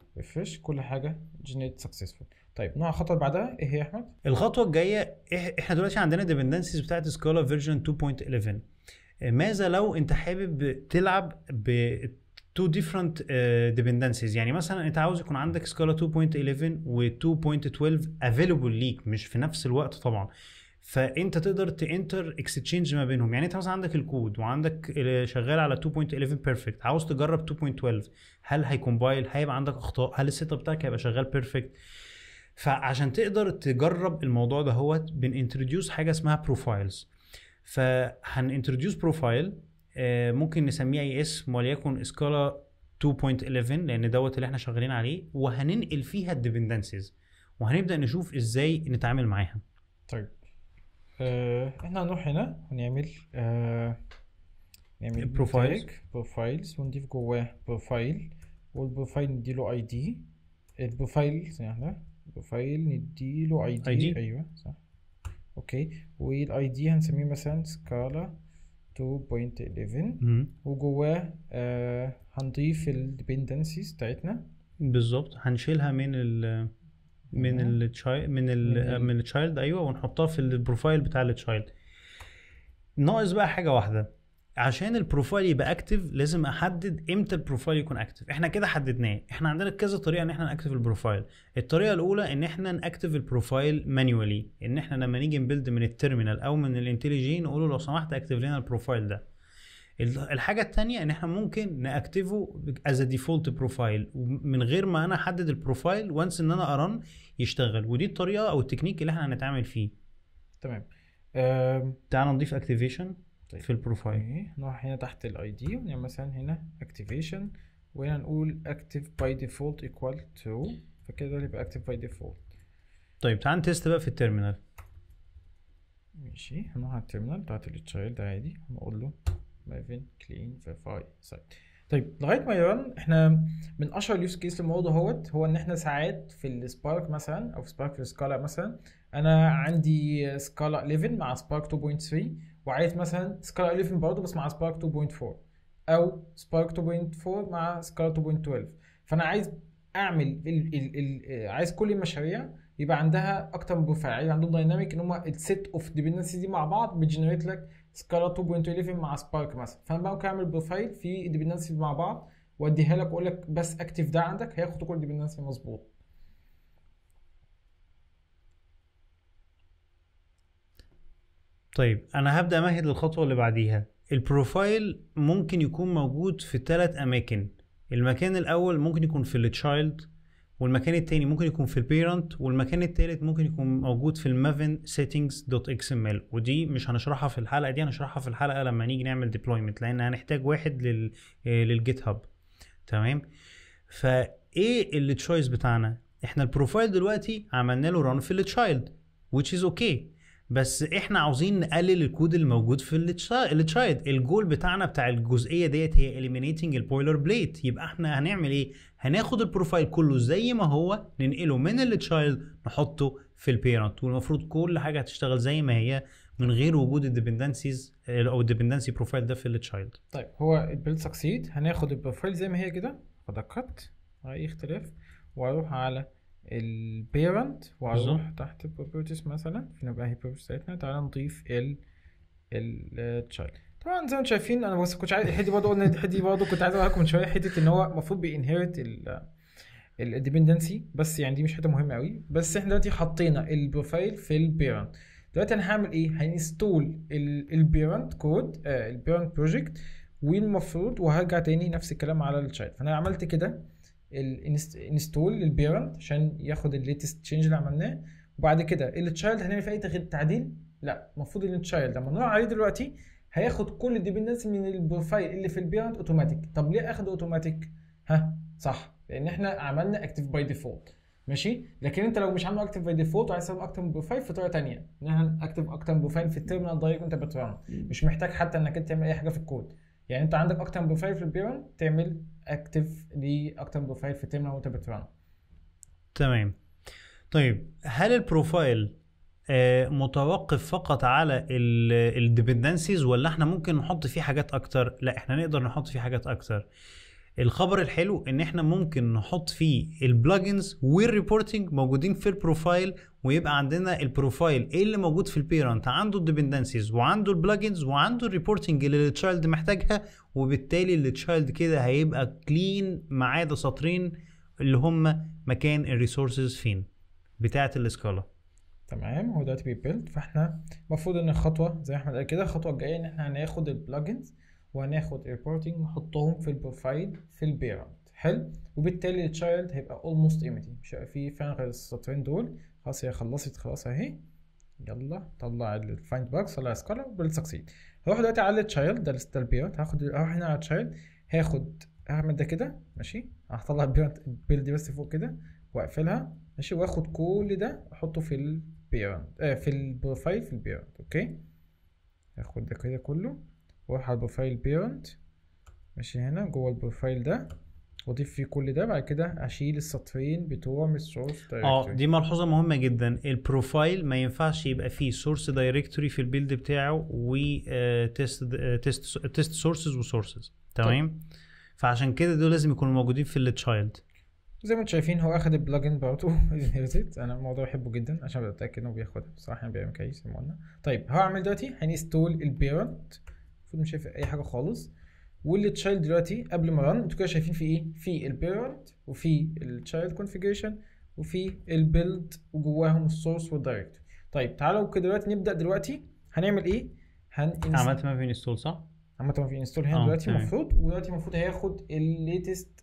ريفرش كل حاجه جنريت سكسسفول طيب نوع الخطوه اللي بعدها ايه هي يا احمد الخطوه الجايه إح- احنا دلوقتي عندنا ديبندنسيز بتاعت سكالا فيرجن 2.11 ماذا لو انت حابب تلعب ب تو ديفرنت ديبندنسيز يعني مثلا انت عاوز يكون عندك سكالا 2.11 و 2.12 افيلبل ليك مش في نفس الوقت طبعا فانت تقدر تانتر اكستشينج ما بينهم يعني انت مثلا عندك الكود وعندك ال- شغال على 2.11 بيرفكت عاوز تجرب 2.12 هل هيكمبايل هيبقى عندك اخطاء هل السيت اب بتاعك هيبقى شغال بيرفكت فعشان تقدر تجرب الموضوع ده هو بنintroduce حاجه اسمها بروفايلز فهنintroduce بروفايل ممكن نسميه اي اسم وليكن سكالا 2.11 لان دوت اللي احنا شغالين عليه وهننقل فيها الديبندنسيز وهنبدا نشوف ازاي نتعامل معاها طيب آه احنا هنروح هنا ونعمل آه نعمل Profiles. بروفايلز ونضيف جواه بروفايل والبروفايل نديله اي دي البروفايل ثانية واحدة بروفايل نديله اي دي ID. ايوه صح اوكي والاي دي هنسميه مثلا سكالا 2.11 مم. وجواه آه هنضيف الديبندنسيز بتاعتنا بالظبط هنشيلها من ال من تمام. التشايلد من من ال ال- من التشايلد ايوه ونحطها في البروفايل بتاع التشايلد ناقص بقى حاجه واحده عشان البروفايل يبقى اكتف لازم احدد امتى البروفايل يكون اكتف احنا كده حددناه احنا عندنا كذا طريقه ان احنا ناكتف البروفايل الطريقه الاولى ان احنا ناكتف البروفايل مانيوالي ان احنا لما نيجي نبيلد من التيرمينال او من الانتليجي نقول له لو سمحت اكتف لنا البروفايل ده ال- الحاجه الثانيه ان احنا ممكن ناكتفه از ديفولت بروفايل من غير ما انا احدد البروفايل وانس ان انا ارن يشتغل ودي الطريقه او التكنيك اللي احنا هنتعامل فيه تمام آم، تعال نضيف اكتيفيشن طيب. في البروفايل اوكي نروح هنا تحت الاي دي ونعمل مثلا هنا activation وهنا نقول active by default equal to فكده اللي يبقى active by default طيب تعال نتست بقى في التيرمينال ماشي هنروح على التيرمينال بتاعت التشايلد عادي ونقول له مافين كلين فيرفاي سايت طيب لغايه ما يرن احنا من اشهر اليوز كيس للموضوع دوت هو ان احنا ساعات في السبارك مثلا او في سبارك سكالا مثلا انا عندي سكالا 11 مع سبارك 2.3 وعايز مثلا سكالا 11 برضه بس مع سبارك 2.4 او سبارك 2.4 مع سكالا 2.12 فانا عايز اعمل ال ال ال عايز كل المشاريع يبقى عندها اكتر من بروفايل عايز عندهم دايناميك ان هم السيت اوف ديبندنسي دي مع بعض بتجنريت لك سكالا 2.11 مع سبارك مثلا فانا بقى ممكن اعمل بروفايل في ديبندنسي مع بعض واديها لك واقول لك بس اكتف ده عندك هياخد كل ديبندنسي مظبوط طيب انا هبدا امهد للخطوه اللي بعديها البروفايل ممكن يكون موجود في ثلاث اماكن المكان الاول ممكن يكون في التشايلد والمكان التاني ممكن يكون في البيرنت والمكان التالت ممكن يكون موجود في المافن settings دوت اكس ام ال ودي مش هنشرحها في الحلقه دي هنشرحها في الحلقه لما نيجي نعمل ديبلويمنت لان هنحتاج واحد لل للجيت هاب تمام فايه التشويس بتاعنا احنا البروفايل دلوقتي عملنا له ران في التشايلد which is okay بس احنا عاوزين نقلل الكود الموجود في التشايلد الجول بتاعنا بتاع الجزئيه ديت هي eliminating البويلر بليت يبقى احنا هنعمل ايه هناخد البروفايل كله زي ما هو ننقله من التشايلد نحطه في البيرنت والمفروض كل حاجه هتشتغل زي ما هي من غير وجود الديبندنسيز او الديبندنسي بروفايل ده في التشايلد طيب هو البيلد سكسيد هناخد البروفايل زي ما هي كده خدها كات اي اختلاف واروح على البيرنت واروح بالظبط. تحت البروبرتيز مثلا فين بقى هي البروبرتيز بتاعتنا تعالى نضيف ال التشايلد طبعا زي ما انتم شايفين انا بس كنت عايز الحته دي برضه قلنا الحته دي برضه كنت عايز اقول لكم من شويه حته ان هو المفروض بينهرت الديبندنسي بس يعني دي مش حته مهمه قوي بس احنا دلوقتي حطينا البروفايل في البيرنت دلوقتي انا هعمل ايه هنستول البيرنت كود البيرنت بروجكت والمفروض وهرجع تاني نفس الكلام على التشايلد فانا عملت كده الانستول للبيرنت عشان ياخد الليتست تشينج اللي عملناه وبعد كده التشايلد هنعمل فيه اي تغيير تعديل لا المفروض ان التشايلد لما نروح عليه دلوقتي هياخد كل الديبندنسي من البروفايل اللي في البيرنت اوتوماتيك طب ليه اخده اوتوماتيك ها صح لان احنا عملنا اكتف باي ديفولت ماشي لكن انت لو مش عامله اكتف باي ديفولت وعايز تعمل اكتر من بروفايل في طريقه ثانيه ان احنا اكتف اكتر من بروفايل في التيرمينال دايركت وانت بترن مش محتاج حتى انك انت تعمل اي حاجه في الكود يعني انت عندك اكتر من بروفايل في البيرنت تعمل اكتف لاكتر من بروفايل في التيرمينال وانت بترن تمام طيب هل البروفايل آه، متوقف فقط على الديبندنسيز ولا احنا ممكن نحط فيه حاجات اكتر لا احنا نقدر نحط فيه حاجات اكتر الخبر الحلو ان احنا ممكن نحط فيه البلجنز والريبورتنج موجودين في البروفايل ويبقى عندنا البروفايل اللي موجود في البيرنت عنده الديبندنسيز وعنده البلجنز وعنده الريبورتنج اللي التشايلد محتاجها وبالتالي التشايلد كده هيبقى كلين ما عدا سطرين اللي هم مكان الريسورسز فين بتاعه الاسكالا تمام هو دلوقتي بيبيلد فاحنا المفروض ان الخطوه زي ما احنا قال كده الخطوه الجايه ان احنا هناخد البلجنز وهناخد الريبورتنج نحطهم في البروفايل في البيرنت حلو وبالتالي التشايلد هيبقى اولموست ايمتي مش هيبقى فيه فعلا غير السطرين دول خلاص هي خلصت خلاص اهي يلا طلع الفايند باكس طلع سكالا وبيلد سكسيد هروح دلوقتي على التشايلد ده ده البيرنت هاخد هروح هنا على التشايلد هاخد هعمل ده كده ماشي هطلع البيرنت البيلد دي بس فوق كده واقفلها ماشي واخد كل ده احطه في البيرنت آه في البروفايل في البيرنت اوكي هاخد ده كده كله واروح على البروفايل بيرنت ماشي هنا جوه البروفايل ده واضيف فيه كل ده بعد كده اشيل السطرين بتوع من السورس اه دي ملحوظه مهمه جدا البروفايل ما ينفعش يبقى فيه سورس دايركتوري في البيلد بتاعه و تيست تيست تيست سورسز وسورسز تمام فعشان كده دول لازم يكونوا موجودين في التشايلد زي ما انتم شايفين هو اخد البلجن برضه انهيرتد انا الموضوع بحبه جدا عشان بتاكد انه بياخدها بصراحه انا بيعمل كويس زي ما قلنا طيب هعمل دلوقتي هنستول البيرنت المفروض مش شايف اي حاجه خالص والتشايلد دلوقتي قبل ما رن انتوا كده شايفين في ايه في البيرنت وفي التشايلد كونفيجريشن وفي البيلد وجواهم السورس والدايركتوري طيب تعالوا كده دلوقتي نبدا دلوقتي هنعمل ايه هن عملت ما في انستول صح عامة في انستول هنا اه، دلوقتي تمام. المفروض ودلوقتي المفروض هياخد الليتست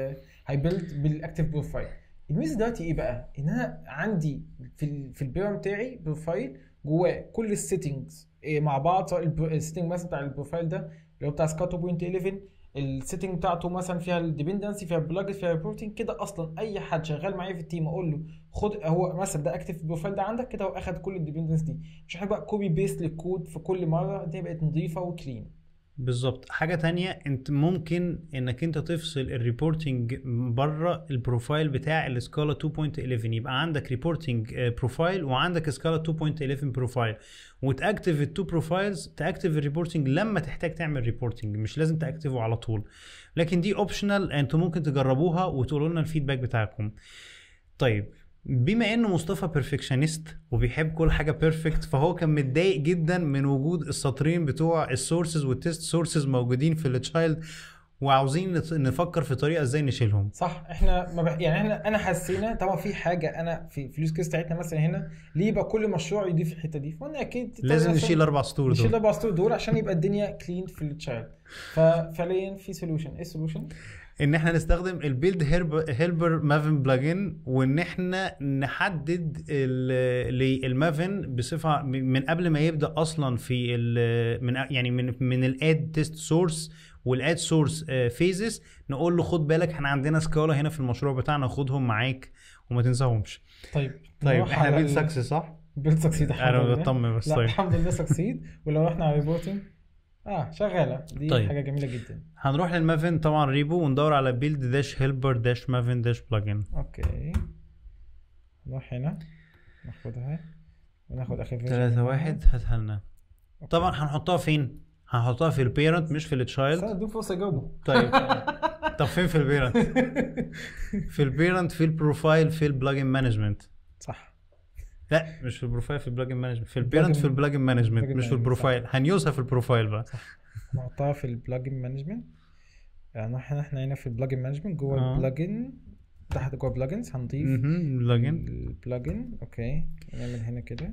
هيبيلد بالاكتيف بروفايل الميزه دلوقتي ايه بقى؟ ان انا عندي في ال في البيرم بتاعي بروفايل جواه كل السيتنجز مع بعض سواء الب- السيتنج مثلا بتاع البروفايل ده اللي هو بتاع سكاتو بوينت 11 السيتنج بتاعته مثلا فيها الديبندنسي فيها بلجن فيها ريبورتنج كده اصلا اي حد شغال معايا في التيم اقول له خد هو مثلا ده اكتيف بروفايل ده عندك كده هو اخد كل الديبندنس دي مش هحتاج بقى كوبي بيست للكود في كل مره الدنيا بقت نظيفه وكلين بالظبط حاجة تانية انت ممكن انك انت تفصل الريبورتنج بره البروفايل بتاع السكالا 2.11 يبقى عندك ريبورتنج بروفايل وعندك سكالا 2.11 بروفايل وتاكتف التو بروفايلز تاكتف الريبورتنج لما تحتاج تعمل ريبورتنج مش لازم تاكتفه على طول لكن دي اوبشنال انتوا ممكن تجربوها وتقولوا لنا الفيدباك بتاعكم طيب بما انه مصطفى بيرفكشنست وبيحب كل حاجه بيرفكت فهو كان متضايق جدا من وجود السطرين بتوع السورسز والتست سورسز موجودين في التشايلد وعاوزين نت- نفكر في طريقه ازاي نشيلهم صح احنا ما بح... يعني احنا انا حسينا طبعا في حاجه انا في في اليوز كيس بتاعتنا مثلا هنا ليه يبقى كل مشروع يضيف الحته دي فقلنا اكيد لازم مثلاً نشيل اربع سطور نشيل دول الاربع سطور دول عشان يبقى الدنيا كلين في التشايلد ففعليا في سولوشن ايه السولوشن؟ ان احنا نستخدم البيلد هيلبر مافن بلجن وان احنا نحدد ال- المافن بصفه من قبل ما يبدا اصلا في ال- من يعني من من الاد تيست سورس والاد سورس فيزز نقول له خد بالك احنا عندنا سكالا هنا في المشروع بتاعنا خدهم معاك وما تنساهمش طيب طيب نروح احنا على بيلد ال- سكسس صح؟ بيلد سكسيد الحمد انا لله بطمن بس لا طيب الحمد لله سكسيد ولو رحنا على ريبورتنج اه شغاله دي طيب. حاجه جميله جدا هنروح للمافن طبعا ريبو وندور على بيلد داش هيلبر داش مافن داش بلجن اوكي نروح هنا ناخدها وناخد اخر version 3 منها. واحد هاتها لنا أوكي. طبعا هنحطها فين؟ هنحطها في البيرنت مش في بس التشايلد انا ادوك فرصه يجاوبوا طيب طب فين في البيرنت؟ في البيرنت في البروفايل في البلجن مانجمنت صح لا مش في البروفايل في البلجن مانجمنت في البيرنت Plugin- في البلجن مانجمنت Plugin مش في management، البروفايل هنيوزها في البروفايل بقى نحطها في البلجن مانجمنت يعني احنا احنا هنا في البلجن مانجمنت جوه آه. البلجن تحت جوه بلجنز هنضيف مهم، بلجن البلجن اوكي نعمل هنا كده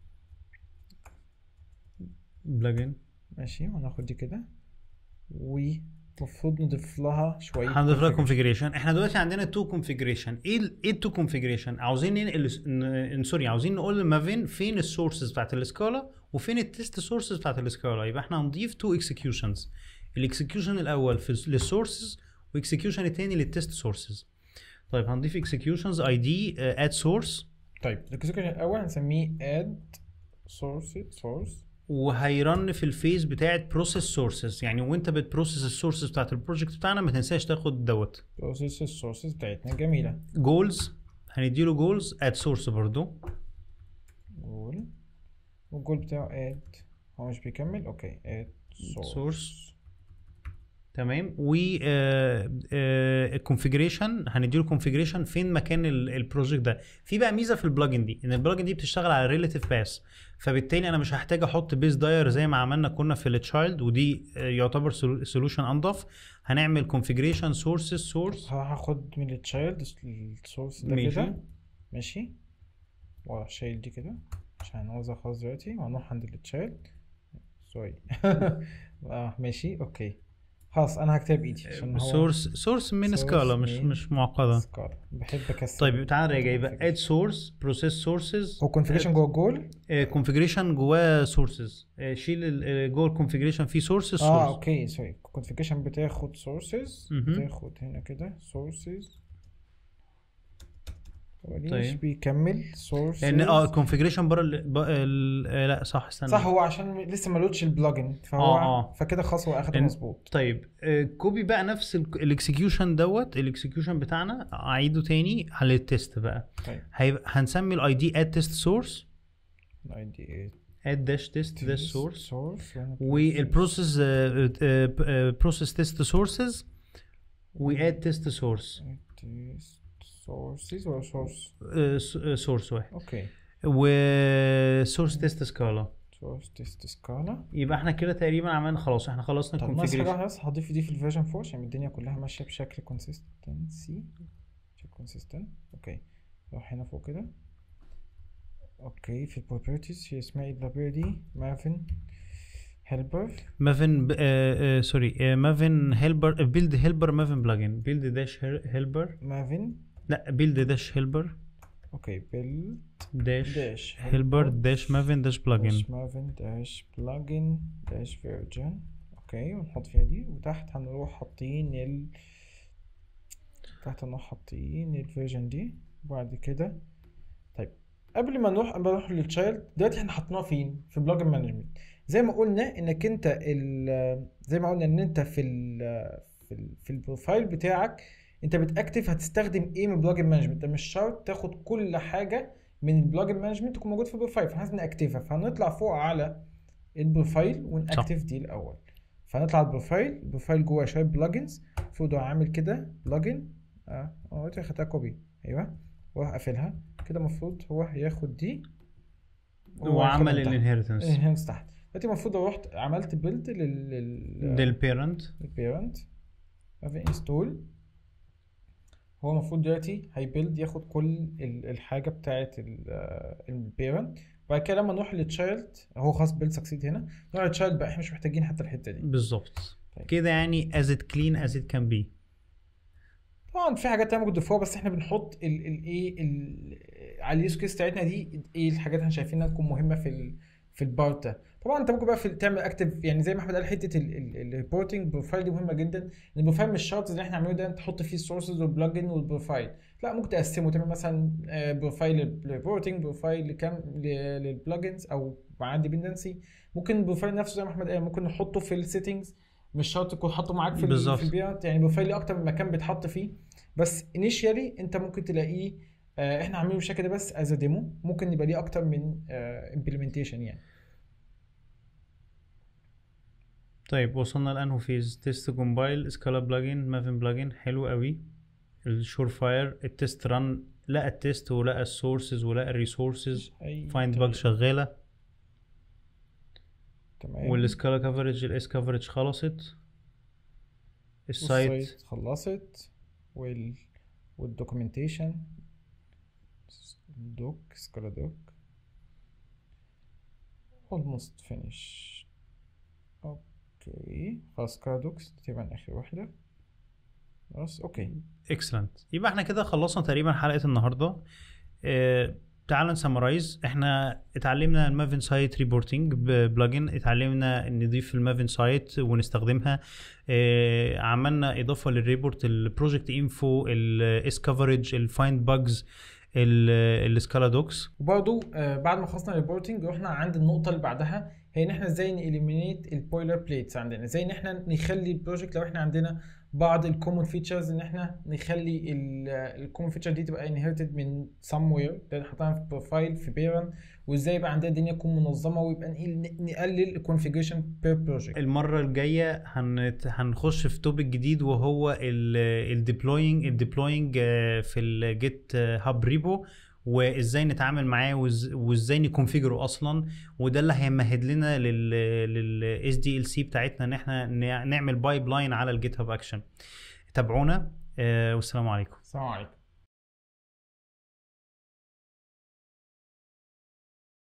بلجن ماشي وهناخد دي كده ومفروض نضيف لها شويه هنضيف لها configuration. كونفيجريشن احنا دلوقتي عندنا تو كونفيجريشن ايه ال- ايه التو كونفيجريشن عاوزين ننقل ن- سوري عاوزين نقول لمافين فين السورسز بتاعت السكالا وفين التست سورسز بتاعت السكالا يبقى احنا هنضيف تو اكسكيوشنز الاكسكيوشن الاول في للسورسز واكسكيوشن الثاني للتست سورسز طيب هنضيف اكسكيوشنز اي دي اد سورس طيب الاكسكيوشن الاول هنسميه add source source وهيرن في الفيز بتاعت بروسيس سورسز يعني وانت بتبروسيس السورسز بتاعت البروجكت بتاعنا ما تنساش تاخد دوت process السورسز بتاعتنا جميله جولز هنديله جولز اد سورس برضو جول والجول بتاعه add هو مش بيكمل اوكي add source, Source. تمام و الكونفيجريشن هنديله كونفيجريشن فين مكان ال- البروجكت ده في بقى ميزه في البلجن دي ان البلجن دي بتشتغل على ريليتيف باس فبالتالي انا مش هحتاج احط بيس داير زي ما عملنا كنا في التشايلد ودي آه، يعتبر سولوشن انضف هنعمل كونفيجريشن سورسز سورس هاخد من التشايلد السورس ده ماشي. كده ماشي واروح شايل دي كده عشان هنوزع خلاص دلوقتي وهنروح عند التشايلد سوري اه ماشي اوكي خلاص انا هكتب بايدي عشان هو سورس سورس من source سكالا مش من مش معقده سكالا بحب اكسر طيب تعال نراجع يبقى اد سورس بروسيس سورسز هو كونفيجريشن جوه الجول كونفيجريشن جواه سورسز شيل ال- آه، جوه الكونفيجريشن في سورسز اه سورس اوكي سوري كونفيجريشن بتاخد سورسز مهم. بتاخد هنا كده سورسز طيب. طيب بيكمل سورسز لان اه الكونفيجريشن بره ال... ب- ال... آه، لا صح استنى صح هو عشان لسه ما لودش البلجن فهو آه، آه. فكده خلاص هو اخده إن- مظبوط طيب آه، كوبي بقى نفس الاكسكيوشن دوت الاكسكيوشن بتاعنا اعيده تاني على التيست بقى طيب هيبقى هنسمي الاي دي اد تيست سورس اي دي اد داش تيست داش سورس سورس والبروسيس بروسيس تيست سورسز واد تيست سورس سورسز ولا سورس سورس واحد اوكي وسورس تيست سكالا سورس تيست سكالا يبقى احنا كده تقريبا عملنا خلاص احنا خلصنا طب ناقص حاجه الكونفيجريشن واحده بس هضيف دي في الفيرجن 4 عشان الدنيا كلها ماشيه بشكل كونسيستنسي كونسيستنت اوكي روح هنا فوق كده اوكي في البروبرتيز هي اسمها ايه اللايبراري دي مافن هيلبر مافن سوري مافن هيلبر بيلد هيلبر مافن بلجن بيلد داش هيلبر مافن لا بيلد داش هيلبر اوكي بيلد داش داش هيلبر داش مافن داش بلجن داش مافن داش بلجن داش فيرجن اوكي ونحط فيها دي وتحت هنروح حاطين ال تحت هنروح حاطين الفيرجن دي وبعد كده طيب قبل ما نروح قبل ما نروح للتشايلد دلوقتي احنا حطيناها فين في بلجن مانجمنت زي ما قلنا انك انت ال- زي ما قلنا ان انت في ال في ال في البروفايل بتاعك انت بتاكتف هتستخدم ايه من بلجن مانجمنت انت مش شرط تاخد كل حاجه من البلجن مانجمنت تكون موجود في البروفايل فاحنا لازم ناكتفها فهنطلع فوق على البروفايل وناكتف دي الاول فنطلع على البروفايل البروفايل جوه شويه بلجنز المفروض هو عامل كده بلجن اه اه دلوقتي خدتها كوبي ايوه واروح قافلها كده المفروض هو هياخد دي وعمل وياخدها تحت. الانهيرتنس الانهانس تحت دلوقتي المفروض لو رحت عملت بيلد لل لل للبيرنت البيرنت في انستول هو المفروض دلوقتي هيبيلد ياخد كل ال- الحاجه بتاعه البيرنت بعد كده لما نروح للتشايلد هو خلاص بيلد سكسيد هنا نروح للتشايلد بقى احنا مش محتاجين حتى الحته دي بالظبط طيب. كده يعني as it clean as it can be طبعا في حاجات تانية ممكن تضيفوها بس احنا بنحط الايه على اليوز كيس بتاعتنا دي ايه الحاجات اللي احنا شايفينها تكون مهمه في ال في البارت ده طبعا انت ممكن بقى في تعمل اكتف يعني زي ما احمد قال حته الريبورتنج بروفايل دي مهمه جدا ان البروفايل مش شرط اللي احنا عاملينه ده انت تحط فيه السورسز والبلجن والبروفايل لا ممكن تقسمه تعمل مثلا آه، بروفايل للريبورتنج بروفايل لكام ل- للبلجنز او مع ديبندنسي ممكن البروفايل نفسه زي ما احمد قال ممكن نحطه في السيتنجز مش شرط تكون حاطه معاك في ال- بالظبط. في البيانات يعني بروفايل ليه اكتر من مكان بيتحط فيه بس انيشيالي انت ممكن تلاقيه آه، احنا عاملينه بالشكل ده بس از ديمو ممكن يبقى ليه اكتر من امبلمنتيشن يعني طيب وصلنا لانه فيز تيست كومبايل سكالا بلجن مافن بلجن حلو قوي الشور فاير التيست ران لقى التيست ولقى السورسز ولقى الريسورسز أي فايند تغيير. باج شغاله تمام والسكالا كفرج الاس كفرج خلصت السايت والسايت خلصت وال والدوكيومنتيشن دوك سكالا دوك almost finished اوكي خلاص سكالا دوكس تقريبا اخر واحدة خلاص اوكي اكسلنت يبقى احنا كده خلصنا تقريبا حلقه النهارده اه تعال نسمرايز احنا اتعلمنا المافن سايت ريبورتنج بلجن اتعلمنا نضيف المافن سايت ونستخدمها اه عملنا اضافه للريبورت البروجكت انفو الاس كفرج الفايند باجز السكالا دوكس وبرضه آه بعد ما خلصنا الريبورتنج رحنا عند النقطه اللي بعدها هي ان احنا ازاي نإليمينيت البويلر بليتس عندنا ازاي ان احنا نخلي البروجكت لو احنا عندنا بعض الكومن فيتشرز ان احنا نخلي الكومن فيتشر دي تبقى انهيرتد من somewhere ده نحطها في بروفايل في بيرن وازاي يبقى عندنا الدنيا تكون منظمه ويبقى نقل- نقلل الكونفيجريشن بير بروجكت المره الجايه هنت... هنخش في توبيك جديد وهو الديبلوينج الديبلوينج في الجيت هاب ريبو وازاي نتعامل معاه وإز... وازاي نكونفيجره اصلا وده اللي هيمهد لنا لل للاس دي ال سي بتاعتنا ان احنا نع- نعمل بايب لاين على الجيت هاب اكشن تابعونا آه، والسلام عليكم السلام عليكم